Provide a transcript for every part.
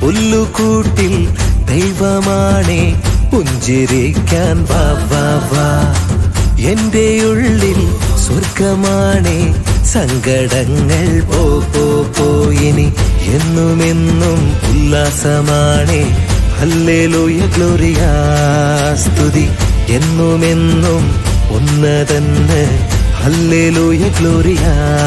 പുല്ലുകൂട്ടിൽ ദൈവമാണേ പുഞ്ചിരിക്കാൻ വാ വാ വാ എന്റെ ഉള്ളിൽ സ്വർഗമാണേ സങ്കടങ്ങൾ പോ പോ പോയിനി എന്നുമെന്നും ഉല്ലാസമാണേ ഹല്ലേലൂയ ഗ്ലോറിയ സ്തുതി എന്നുമെന്നും ഒന്നതന്ന് ഹല്ലേലൂയ ഗ്ലോറിയ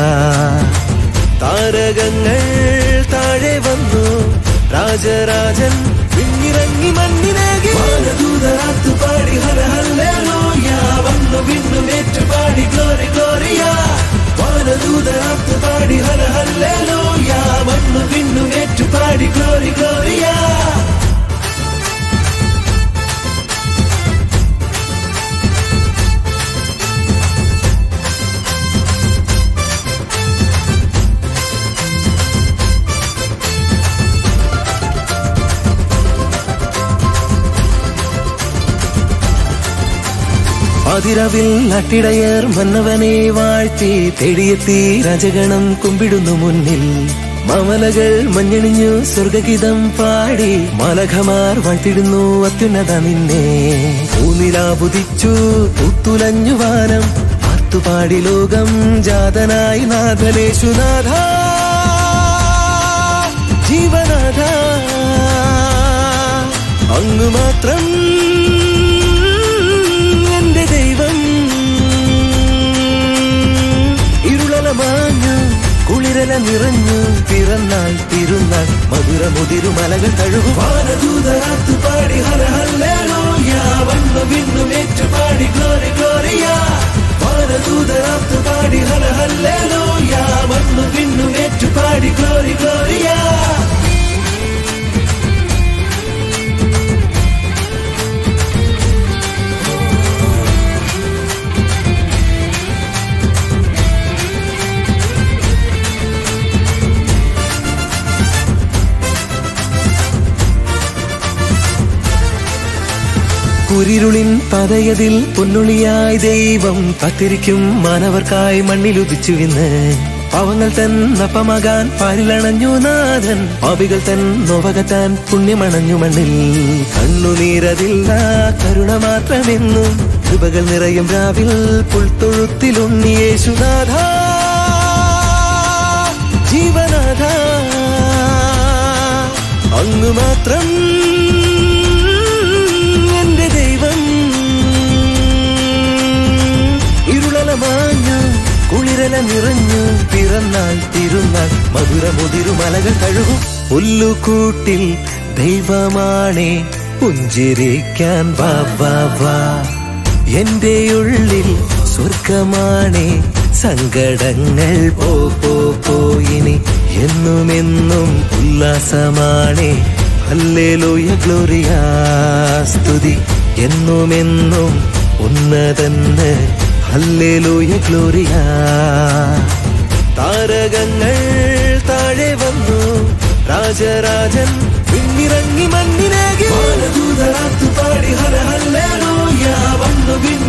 താരകങ്ങൾ താഴെ വന്നു രാജരാജൻ പിന്നിറങ്ങി മണ്ണിനേകി വാനദൂതരാത്തു പാടി ഹര ഹല്ലേലൂയ വന്നു വിണ്ണും ഏറ്റുപാടി ഗ്ലോറി ഗ്ലോറിയ വാനദൂതരാത്തു പാടി ഹര ഹല്ലേലൂയ വന്നു വിണ്ണും ഏറ്റുപാടി ഗ്ലോറി ഗ്ലോറിയ അതിരവിൽ നട്ടിടയർ മന്നവനെ വാഴ്ത്തി തേടിയെത്തി രജഗണം കുമ്പിടുന്നു മുന്നിൽ മമലകൾ മഞ്ഞണിഞ്ഞു സ്വർഗഗീതം പാടി മലഘമാർ വാഴ്ത്തിടുന്നു അത്യുന്നത നിന്നെ ഊന്നിലാബുദിച്ചു പുത്തുലഞ്ഞു വാനം ആർത്തുപാടി ലോകം ജാതനായി നാഥനേശുനാഥ ജീവനാഥ അങ്ങ് മാത്രം എന്റെ ദൈവം ഇരുളല മാഞ്ഞു കുളിരല നിറഞ്ഞു പിറന്നാൾ തിരുന്നാൾ മധുരമുതിരു മലകൾ തഴുകു വാനദൂതരാത്തു പാടി ഹര ഹല്ലേലൂയ വന്നു വിണ്ണും ഏറ്റുപാടി ഗ്ലോറി ഗ്ലോറിയ വാനദൂതരാത്തു പാടി ഹര ഹല്ലേലൂയ വന്നു വിണ്ണും ഏറ്റുപാടി ഗ്ലോറി ഗ്ലോറിയ കുരിരുളിൻ പതയതിൽ പൊന്നുളിയായി ദൈവം കാത്തിരിക്കും മാനവർക്കായി മണ്ണിലുദിച്ചു ഇന്ന് പാവങ്ങൾ തൻ നപ്പമകാൻ പാരിലണഞ്ഞു നാഥൻ പാപികൾ തൻ നോവകത്താൻ പുണ്യമണഞ്ഞു മണ്ണിൽ കണ്ണുനീരതില്ല കരുണ മാത്രമെന്നും കൃപകൾ നിറയും രാവിൽ പുൽത്തൊഴുത്തിലുണ്ണിയേശുനാഥ ജീവനാഥ അങ്ങ് മാത്രം എന്റെ ദൈവം ഇരുളല മാഞ്ഞു കുളിരല നിറഞ്ഞു പിറന്നാൾ തിരുന്നാൾ മധുരമുതിരു മലകൾ കഴുകും പുല്ലുകൂട്ടിൽ ദൈവമാണേ പുഞ്ചിരിക്കാൻ വാ വാ വാ എന്റെ ഉള്ളിൽ സ്വർഗമാണേ സങ്കടങ്ങൾ പോ പോ പോയിനി എന്നുമെന്നും ഉല്ലാസമാണേ ഹല്ലേലൂയ ഗ്ലോറിയ സ്തുതി എന്നുമെന്നും ഉന്നതന്ന് ഹല്ലേലൂയ ഗ്ലോറിയ താരകങ്ങൾ താഴെ വന്നു രാജരാജൻ പിന്നിറങ്ങി മണ്ണിനേകി വാനദൂതരാത്തു പാടി ഹര ഹല്ലേലൂയ വന്നു വിണ്ണു